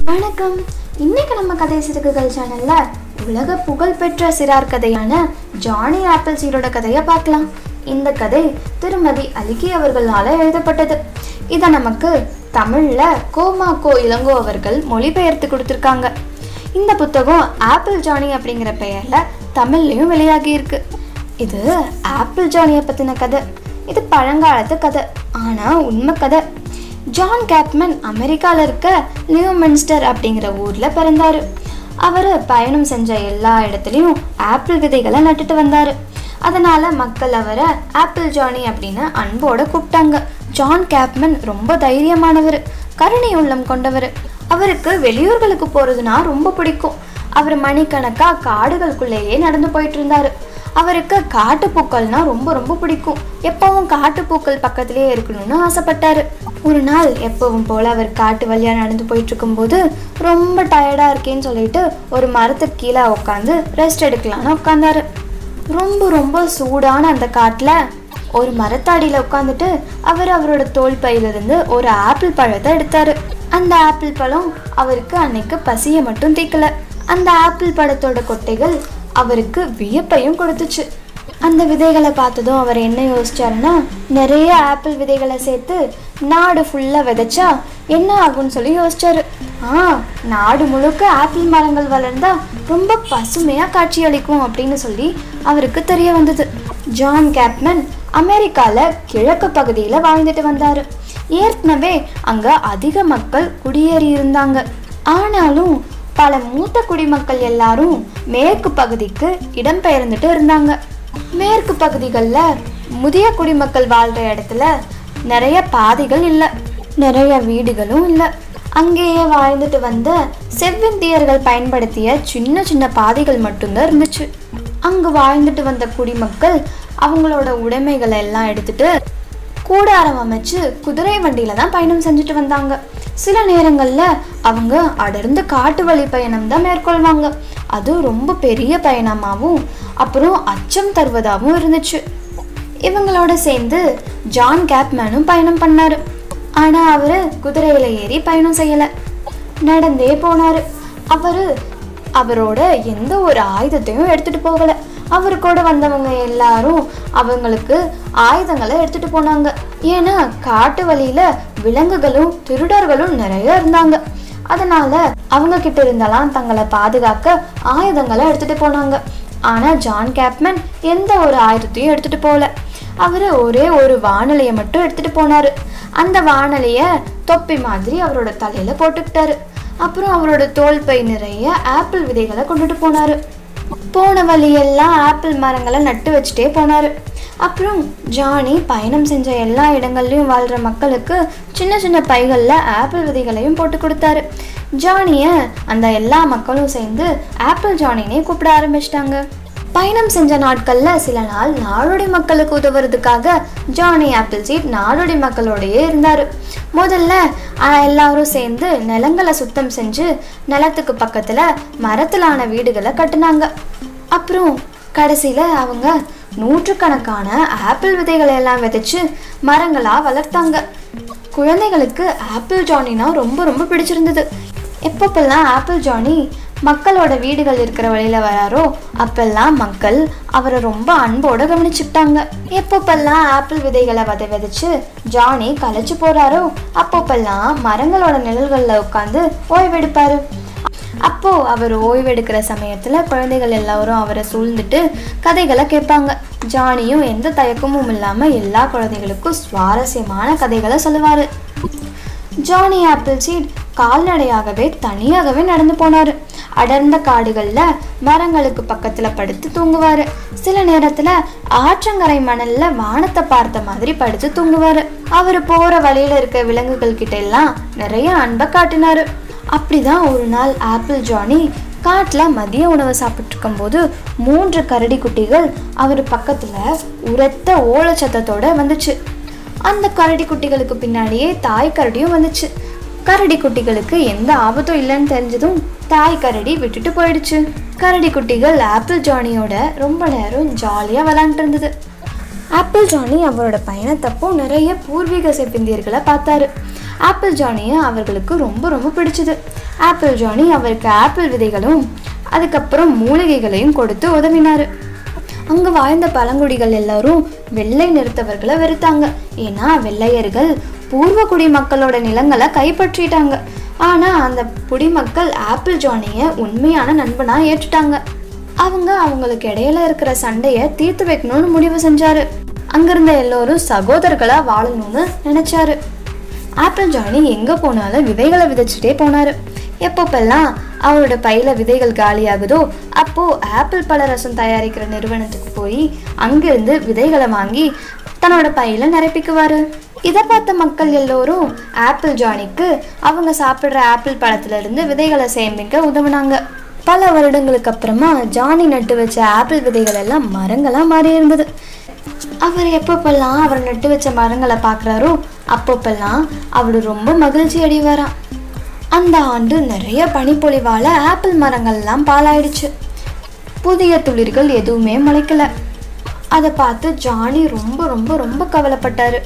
வணக்கம் இன்னைக்கு நம்ம கதை சிறுகுகள் சேனல்ல உலக புகழ்பெற்ற சிறார் கதையான ஜானி ஆப்பிள் சீரோட கதையை பார்க்கலாம் இந்த கதை திருமதி அலிகி அவர்களால் எழுதப்பட்டது இதை நமக்கு தமிழ்ல கோமாக்கோ இளங்கோ அவர்கள் மொழிபெயர்த்து கொடுத்துருக்காங்க இந்த புத்தகம் ஆப்பிள் ஜானி அப்படிங்கிற பெயர்ல தமிழ்லையும் வெளியாகி இருக்கு இது ஆப்பிள் ஜானியை பத்தின கதை இது பழங்காலத்து கதை ஆனா உண்மை கதை ஜான் கேப்மன் அமெரிக்கால இருக்க லியோமென்ஸ்டர் அப்படிங்கிற ஊர்ல பிறந்தாரு அவர் பயணம் செஞ்ச எல்லா இடத்துலையும் ஆப்பிள் விதைகளை நட்டுட்டு வந்தாரு அதனால மக்கள் அவரை ஆப்பிள் ஜானி அப்படின்னு அன்போட கூப்பிட்டாங்க ஜான் கேப்மன் ரொம்ப தைரியமானவர் கருணை உள்ளம் கொண்டவர் அவருக்கு வெளியூர்களுக்கு போறதுனா ரொம்ப பிடிக்கும் அவர் மணிக்கணக்கா காடுகளுக்குள்ளேயே நடந்து போயிட்டு இருந்தாரு அவருக்கு காட்டுப்பூக்கள்னா ரொம்ப ரொம்ப பிடிக்கும் எப்பவும் காட்டுப்பூக்கள் பக்கத்திலேயே இருக்கணும்னு ஆசைப்பட்டாரு ஒரு நாள் எப்பவும் போல அவர் காட்டு வழியா நடந்து போயிட்டு இருக்கும்போது ரொம்ப டயர்டா இருக்கேன்னு சொல்லிட்டு ஒரு மரத்துக்கு கீழே உட்காந்து ரெஸ்ட் எடுக்கலாம்னு உட்காந்தாரு ரொம்ப ரொம்ப சூடான அந்த காட்டுல ஒரு மரத்தாடியில உட்காந்துட்டு அவர் அவரோட தோல் பையிலிருந்து ஒரு ஆப்பிள் பழத்தை எடுத்தாரு அந்த ஆப்பிள் பழம் அவருக்கு அன்னைக்கு பசியை மட்டும் தீக்கல அந்த ஆப்பிள் பழத்தோட கொட்டைகள் அவருக்கு வியப்பையும் கொடுத்துச்சு அந்த விதைகளை பார்த்ததும் அவர் என்ன யோசிச்சாருன்னா நிறைய ஆப்பிள் விதைகளை சேர்த்து நாடு ஃபுல்லாக விதைச்சா என்ன ஆகும்னு சொல்லி யோசிச்சாரு ஆ நாடு முழுக்க ஆப்பிள் மரங்கள் வளர்ந்தா ரொம்ப பசுமையாக காட்சியளிக்கும் அப்படின்னு சொல்லி அவருக்கு தெரிய வந்தது ஜான் கேப்மன் அமெரிக்காவில் கிழக்கு பகுதியில் வாழ்ந்துட்டு வந்தார் ஏற்கனவே அங்கே அதிக மக்கள் குடியேறி இருந்தாங்க ஆனாலும் பல மூத்த குடிமக்கள் எல்லாரும் மேற்கு பகுதிக்கு இடம்பெயர்ந்துட்டு இருந்தாங்க மேற்கு பகுதிகளில் முதிய குடிமக்கள் வாழ்கிற இடத்துல நிறைய பாதைகள் இல்லை நிறைய வீடுகளும் இல்லை அங்கேயே வாழ்ந்துட்டு வந்த செவ்விந்தியர்கள் பயன்படுத்திய சின்ன சின்ன பாதைகள் மட்டும்தான் இருந்துச்சு அங்கு வாழ்ந்துட்டு வந்த குடிமக்கள் அவங்களோட உடைமைகளை எல்லாம் எடுத்துட்டு கூடாரம் அமைச்சு குதிரை வண்டியில தான் பயணம் செஞ்சுட்டு வந்தாங்க சில நேரங்கள்ல அவங்க அடர்ந்த காட்டு வழி பயணம் தான் மேற்கொள்வாங்க அது ரொம்ப பெரிய பயணமாகவும் அப்புறம் அச்சம் தருவதாகவும் இருந்துச்சு இவங்களோட சேர்ந்து ஜான் கேப்மேனும் பயணம் பண்ணாரு ஆனா அவரு குதிரையில ஏறி பயணம் செய்யல நடந்தே போனாரு அவரு அவரோட எந்த ஒரு ஆயுதத்தையும் எடுத்துட்டு போகல அவரு கூட வந்தவங்க எல்லாரும் அவங்களுக்கு ஆயுதங்களை எடுத்துட்டு போனாங்க ஏன்னா காட்டு வழியில விலங்குகளும் திருடர்களும் நிறைய இருந்தாங்க அதனால அவங்க கிட்ட இருந்தெல்லாம் தங்களை பாதுகாக்க ஆயுதங்களை எடுத்துட்டு போனாங்க ஆனா ஜான் கேப்மன் எந்த ஒரு ஆயுதத்தையும் எடுத்துட்டு போகல அவரு ஒரே ஒரு வானொலியை மட்டும் எடுத்துட்டு போனாரு அந்த வானொலிய தொப்பி மாதிரி அவரோட தலையில போட்டுக்கிட்டாரு அப்புறம் அவரோட தோல் பை நிறைய ஆப்பிள் விதைகளை கொண்டுட்டு போனாரு போன வழியெல்லாம் ஆப்பிள் மரங்களை நட்டு வச்சுட்டே போனாரு அப்புறம் ஜானி பயணம் செஞ்ச எல்லா இடங்கள்லையும் வாழ்கிற மக்களுக்கு சின்ன சின்ன பைகளில் ஆப்பிள் விதைகளையும் போட்டு கொடுத்தாரு ஜானியை அந்த எல்லா மக்களும் சேர்ந்து ஆப்பிள் ஜானினே கூப்பிட ஆரம்பிச்சிட்டாங்க பயணம் செஞ்ச நாட்கள்ல சில நாள் நாடோடி மக்களுக்கு உதவுறதுக்காக ஜானி ஆப்பிள் சீட் நாடோடி மக்களோடயே இருந்தாரு முதல்ல அஹ், எல்லாரும் சேர்ந்து நிலங்களை சுத்தம் செஞ்சு நிலத்துக்கு பக்கத்துல மரத்திலான வீடுகளை கட்டுனாங்க அப்புறம் கடைசியில அவங்க நூற்றுக்கணக்கான ஆப்பிள் விதைகளை எல்லாம் விதைச்சு மரங்களா வளர்த்தாங்க குழந்தைகளுக்கு ஆப்பிள் ஜானினா ரொம்ப ரொம்ப பிடிச்சிருந்தது எப்பப்பெல்லாம் ஆப்பிள் ஜானி மக்களோட வீடுகள் இருக்கிற வழியில வராரோ அப்பெல்லாம் மக்கள் அவரை ரொம்ப அன்போட கவனிச்சுக்கிட்டாங்க எப்பப்பெல்லாம் ஆப்பிள் விதைகளை விதை விதைச்சு ஜானி களைச்சு போறாரோ அப்பப்பெல்லாம் மரங்களோட நிழல்கள்ல உட்காந்து ஓய்வெடுப்பாரு அப்போ அவர் ஓய்வெடுக்கிற சமயத்துல குழந்தைகள் எல்லாரும் அவரை சூழ்ந்துட்டு கதைகளை கேட்பாங்க ஜானியும் எந்த தயக்கமும் இல்லாம எல்லா குழந்தைகளுக்கும் சுவாரஸ்யமான கதைகளை சொல்லுவாரு ஜானி ஆப்பிள் சீட் கால்நடையாகவே தனியாகவே நடந்து போனாரு அடர்ந்த காடுகள்ல மரங்களுக்கு பக்கத்துல படுத்து தூங்குவாரு சில நேரத்துல ஆற்றங்கரை மணல்ல வானத்தை பார்த்த மாதிரி படுத்து தூங்குவாரு அவர் போற வழியில இருக்க விலங்குகள் கிட்ட எல்லாம் நிறைய அன்பை காட்டினாரு அப்படிதான் ஒரு நாள் ஆப்பிள் ஜானி காட்டில் மதிய உணவு சாப்பிட்டு இருக்கும்போது மூன்று கரடி குட்டிகள் அவர் பக்கத்துல உரத்த ஓலச்சத்தத்தோட வந்துச்சு அந்த கரடி குட்டிகளுக்கு பின்னாடியே தாய் கரடியும் வந்துச்சு கரடி குட்டிகளுக்கு எந்த ஆபத்தும் இல்லைன்னு தெரிஞ்சதும் தாய் கரடி விட்டுட்டு போயிடுச்சு கரடி குட்டிகள் ஆப்பிள் ஜானியோட ரொம்ப நேரம் ஜாலியாக விளாண்டுட்டு இருந்தது ஆப்பிள் ஜானி அவரோட பயணத்தப்போ நிறைய பூர்வீக செப்பிந்தியர்களை பார்த்தாரு ஆப்பிள் ஜானியை அவர்களுக்கு ரொம்ப ரொம்ப பிடிச்சது ஆப்பிள் ஜானி அவருக்கு ஆப்பிள் விதைகளும் அதுக்கப்புறம் மூலிகைகளையும் கொடுத்து உதவினார் அங்கே வாழ்ந்த பழங்குடிகள் எல்லாரும் வெள்ளை நிறுத்தவர்களை வெறுத்தாங்க ஏன்னா வெள்ளையர்கள் பூர்வ குடி மக்களோட நிலங்களை கைப்பற்றிட்டாங்க ஆனால் அந்த குடிமக்கள் ஆப்பிள் ஜானியை உண்மையான நண்பனா ஏற்றுட்டாங்க அவங்க அவங்களுக்கு இடையில இருக்கிற சண்டையை தீர்த்து வைக்கணும்னு முடிவு செஞ்சாரு அங்கிருந்த எல்லோரும் சகோதரர்களா வாழணும்னு நினைச்சாரு ஆப்பிள் ஜானி எங்க போனாலும் விதைகளை விதைச்சிட்டே போனாரு எப்பப்பெல்லாம் அவரோட பையில விதைகள் காலியாகுதோ அப்போ ஆப்பிள் பழ ரசம் தயாரிக்கிற நிறுவனத்துக்கு போய் அங்கிருந்து விதைகளை வாங்கி தன்னோட பையில நிரப்பிக்குவாரு இதை பார்த்த மக்கள் எல்லோரும் ஆப்பிள் ஜானிக்கு அவங்க சாப்பிட்ற ஆப்பிள் பழத்துல இருந்து விதைகளை சேமிக்க உதவுனாங்க பல வருடங்களுக்கு அப்புறமா ஜானி நட்டு வச்ச ஆப்பிள் விதைகள் எல்லாம் மரங்களா மாறி இருந்தது அவர் எப்பப்பெல்லாம் அவர் நட்டு வச்ச மரங்களை பார்க்குறாரோ அப்பப்பெல்லாம் அவர் ரொம்ப மகிழ்ச்சி அடைவாராம் அந்த ஆண்டு நிறைய பனிப்பொழிவால ஆப்பிள் மரங்கள்லாம் பாலாயிடுச்சு புதிய துளிர்கள் எதுவுமே முளைக்கல அதை பார்த்து ஜானி ரொம்ப ரொம்ப ரொம்ப கவலைப்பட்டாரு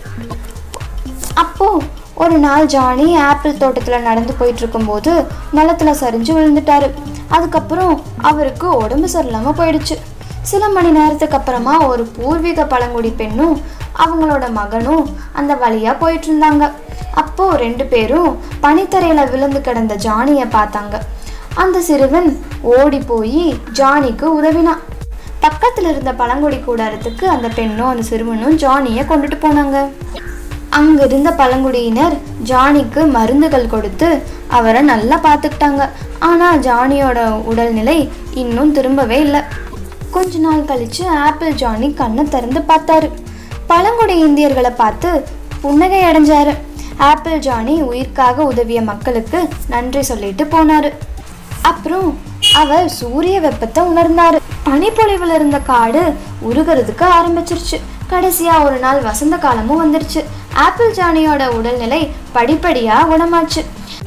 அப்போ ஒரு நாள் ஜானி ஆப்பிள் தோட்டத்தில் நடந்து போயிட்டு இருக்கும்போது நிலத்துல சரிஞ்சு விழுந்துட்டாரு அதுக்கப்புறம் அவருக்கு உடம்பு சரியில்லாம போயிடுச்சு சில மணி நேரத்துக்கு அப்புறமா ஒரு பூர்வீக பழங்குடி பெண்ணும் அவங்களோட மகனும் அந்த வழியா போயிட்டு இருந்தாங்க அப்போ ரெண்டு பேரும் பனித்தரையில விழுந்து கிடந்த ஜானியை பார்த்தாங்க அந்த சிறுவன் ஓடி போய் ஜானிக்கு உதவினான் பக்கத்துல இருந்த பழங்குடி கூடாரத்துக்கு அந்த பெண்ணும் அந்த சிறுவனும் ஜானியை கொண்டுட்டு போனாங்க அங்க இருந்த பழங்குடியினர் ஜானிக்கு மருந்துகள் கொடுத்து அவரை நல்லா பார்த்துக்கிட்டாங்க ஆனா ஜானியோட உடல்நிலை இன்னும் திரும்பவே இல்லை கொஞ்ச நாள் கழிச்சு ஆப்பிள் ஜானி கண்ணை திறந்து பார்த்தாரு பழங்குடி இந்தியர்களை பார்த்து புன்னகை அடைஞ்சாரு ஆப்பிள் ஜானி உயிர்க்காக உதவிய மக்களுக்கு நன்றி சொல்லிட்டு போனாரு அப்புறம் அவர் சூரிய வெப்பத்தை உணர்ந்தாரு பனிப்பொழிவுல இருந்த காடு உருகிறதுக்கு ஆரம்பிச்சிருச்சு கடைசியா ஒரு நாள் வசந்த காலமும் வந்துருச்சு ஆப்பிள் ஜானியோட உடல்நிலை படிப்படியா குணமாச்சு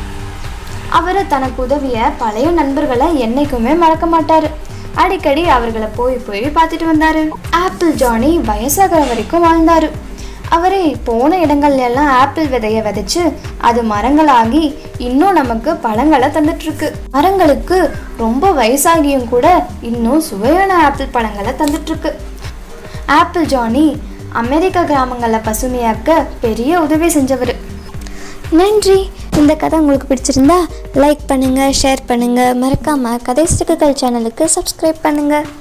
அவர் தனக்கு உதவிய பழைய நண்பர்களை என்னைக்குமே மறக்க மாட்டாரு அடிக்கடி அவர்களை போய் போய் பார்த்துட்டு வந்தாரு ஆப்பிள் ஜானி வயசாகிற வரைக்கும் வாழ்ந்தாரு அவரே போன இடங்கள்ல எல்லாம் ஆப்பிள் விதைய விதைச்சு அது மரங்களாகி இன்னும் நமக்கு பழங்களை தந்துட்டு இருக்கு மரங்களுக்கு ரொம்ப வயசாகியும் கூட இன்னும் சுவையான ஆப்பிள் பழங்களை தந்துட்டு இருக்கு ஆப்பிள் ஜானி அமெரிக்க கிராமங்களை பசுமையாக்க பெரிய உதவி செஞ்சவர் நன்றி இந்த கதை உங்களுக்கு பிடிச்சிருந்தா லைக் பண்ணுங்கள் ஷேர் பண்ணுங்கள் மறக்காமல் கதை சிறுக்குகள் சேனலுக்கு சப்ஸ்கிரைப் பண்ணுங்கள்